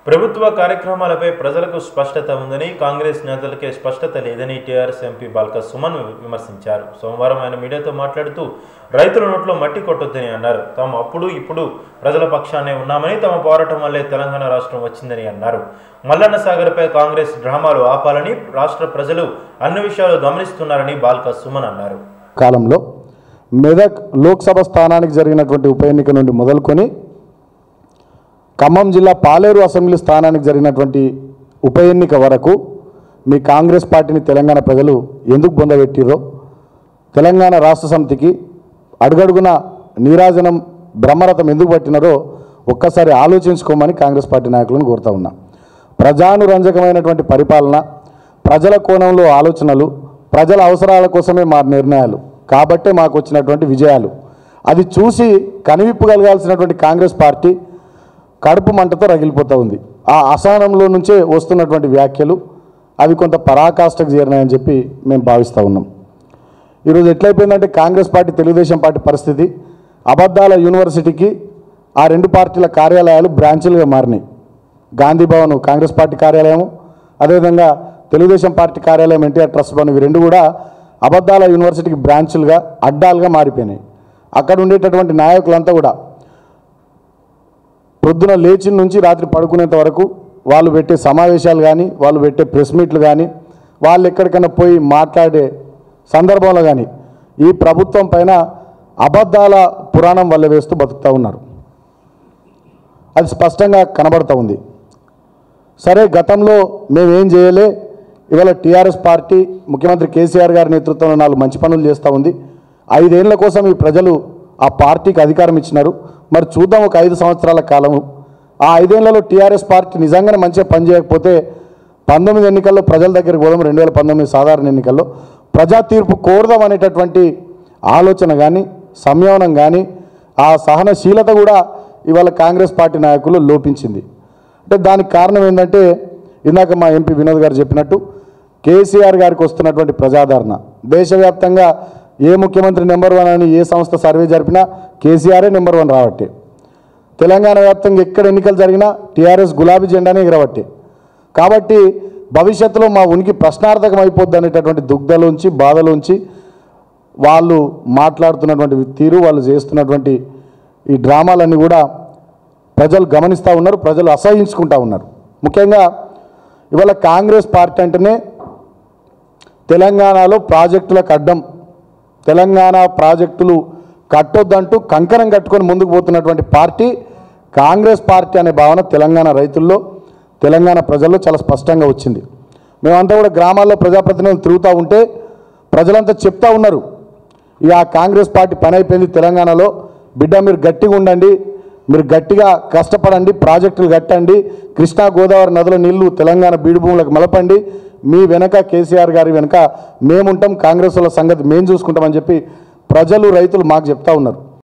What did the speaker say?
ప్రభుత్వ కార్యక్రమాలపై ప్రజలకు స్పష్టత ఉందని కాంగ్రెస్ నేతలకే స్పష్టత లేదని టీఆర్ఎస్ ఎంపీ బాల్క సుమన్ విమర్శించారు సోమవారం ఆయన మీడియాతో మాట్లాడుతూ రైతుల నోట్లో మట్టి కొట్టొద్దని అన్నారు తాము అప్పుడు ఇప్పుడు ప్రజల పక్షానే ఉన్నామని తమ పోరాటం వల్లే తెలంగాణ రాష్ట్రం వచ్చిందని అన్నారు మల్లన్న సాగర్పై కాంగ్రెస్ డ్రామాలు ఆపాలని రాష్ట్ర ప్రజలు అన్ని విషయాలు గమనిస్తున్నారని బాల్క సుమన్ అన్నారు కాలంలో మెదక్ లోక్సభ స్థానానికి జరిగినటువంటి ఉప ఎన్నిక నుండి మొదలుకొని ఖమ్మం జిల్లా పాలేరు అసెంబ్లీ స్థానానికి జరిగినటువంటి ఉప ఎన్నిక వరకు మీ కాంగ్రెస్ పార్టీని తెలంగాణ ప్రజలు ఎందుకు పొందబెట్టిరో తెలంగాణ రాష్ట్ర సమితికి అడుగడుగున నీరాజనం బ్రహ్మరథం ఎందుకు పట్టినారో ఒక్కసారి ఆలోచించుకోమని కాంగ్రెస్ పార్టీ నాయకులను కోరుతా ఉన్నా ప్రజానురంజకమైనటువంటి పరిపాలన ప్రజల కోణంలో ఆలోచనలు ప్రజల అవసరాల కోసమే మా నిర్ణయాలు కాబట్టే మాకు వచ్చినటువంటి విజయాలు అది చూసి కనివిప్పు కలగాల్సినటువంటి కాంగ్రెస్ పార్టీ కడుపు మంటతో రగిలిపోతూ ఉంది ఆ అసహనంలో నుంచే వస్తున్నటువంటి వ్యాఖ్యలు అవి కొంత పరాకాష్ఠకు చేరినాయని చెప్పి మేము భావిస్తూ ఉన్నాం ఈరోజు ఎట్లయిపోయిందంటే కాంగ్రెస్ పార్టీ తెలుగుదేశం పార్టీ పరిస్థితి అబద్ధాల యూనివర్సిటీకి ఆ రెండు పార్టీల కార్యాలయాలు బ్రాంచులుగా మారినాయి గాంధీ భవన్ కాంగ్రెస్ పార్టీ కార్యాలయం అదేవిధంగా తెలుగుదేశం పార్టీ కార్యాలయం ఎన్టీఆర్ ట్రస్ట్ భవన్ ఇవి రెండు కూడా అబద్ధాల యూనివర్సిటీకి బ్రాంచులుగా అడ్డాలుగా మారిపోయినాయి అక్కడ ఉండేటటువంటి నాయకులంతా కూడా పొద్దున లేచి నుంచి రాత్రి పడుకునేంత వరకు వాళ్ళు పెట్టే సమావేశాలు కానీ వాళ్ళు పెట్టే ప్రెస్ మీట్లు కానీ వాళ్ళు ఎక్కడికైనా పోయి మాట్లాడే సందర్భంలో కానీ ఈ ప్రభుత్వం పైన అబద్ధాల పురాణం వల్ల వేస్తూ బతుకుతూ ఉన్నారు అది స్పష్టంగా కనబడుతూ ఉంది సరే గతంలో మేమేం చేయలే ఇవాళ టీఆర్ఎస్ పార్టీ ముఖ్యమంత్రి కేసీఆర్ గారి నేతృత్వంలో నాలుగు మంచి పనులు చేస్తూ ఉంది ఐదేళ్ల కోసం ఈ ప్రజలు ఆ పార్టీకి అధికారం ఇచ్చినారు మరి చూద్దాం ఒక ఐదు సంవత్సరాల కాలము ఆ ఐదేళ్లలో టీఆర్ఎస్ పార్టీ నిజంగానే మంచిగా పనిచేయకపోతే పంతొమ్మిది ఎన్నికల్లో ప్రజల దగ్గరికి పోదాం రెండు వేల పంతొమ్మిది సాధారణ ఎన్నికల్లో ప్రజా తీర్పు కోరదాం అనేటటువంటి ఆలోచన కానీ సంయమనం కానీ ఆ సహనశీలత కూడా ఇవాళ కాంగ్రెస్ పార్టీ నాయకులు లోపించింది అంటే దానికి కారణం ఏంటంటే ఇందాక మా ఎంపీ వినోద్ గారు చెప్పినట్టు కేసీఆర్ గారికి వస్తున్నటువంటి ప్రజాదరణ దేశవ్యాప్తంగా ఏ ముఖ్యమంత్రి నెంబర్ వన్ అని ఏ సంస్థ సర్వే జరిపినా కేసీఆరే నెంబర్ వన్ రావట్టే తెలంగాణ వ్యాప్తంగా ఎక్కడ ఎన్నికలు జరిగినా టీఆర్ఎస్ గులాబీ జెండానే ఎగరబట్టే కాబట్టి భవిష్యత్తులో మా ఉనికి ప్రశ్నార్థకం అయిపోద్ది అనేటటువంటి దుగ్ధలోంచి బాధలోంచి వాళ్ళు మాట్లాడుతున్నటువంటి తీరు వాళ్ళు చేస్తున్నటువంటి ఈ డ్రామాలన్నీ కూడా ప్రజలు గమనిస్తూ ఉన్నారు ప్రజలు అసహించుకుంటూ ఉన్నారు ముఖ్యంగా ఇవాళ కాంగ్రెస్ పార్టీ అంటేనే తెలంగాణలో ప్రాజెక్టులకు అడ్డం తెలంగాణ ప్రాజెక్టులు కట్టొద్దంటూ కంకణం కట్టుకొని ముందుకు పోతున్నటువంటి పార్టీ కాంగ్రెస్ పార్టీ అనే భావన తెలంగాణ రైతుల్లో తెలంగాణ ప్రజల్లో చాలా స్పష్టంగా వచ్చింది మేమంతా కూడా గ్రామాల్లో ప్రజాప్రతినిధులు తిరుగుతూ ఉంటే ప్రజలంతా చెప్తా ఉన్నారు ఇక ఆ కాంగ్రెస్ పార్టీ పని అయిపోయింది తెలంగాణలో బిడ్డ మీరు గట్టిగా ఉండండి మీరు గట్టిగా కష్టపడండి ప్రాజెక్టులు కట్టండి కృష్ణా గోదావరి నదుల నీళ్లు తెలంగాణ బీడు భూములకు మలపండి మీ వెనక కేసీఆర్ గారి వెనక మేముంటాం కాంగ్రెస్ వాళ్ళ సంగతి మేము చూసుకుంటామని చెప్పి ప్రజలు రైతులు మాకు చెప్తా ఉన్నారు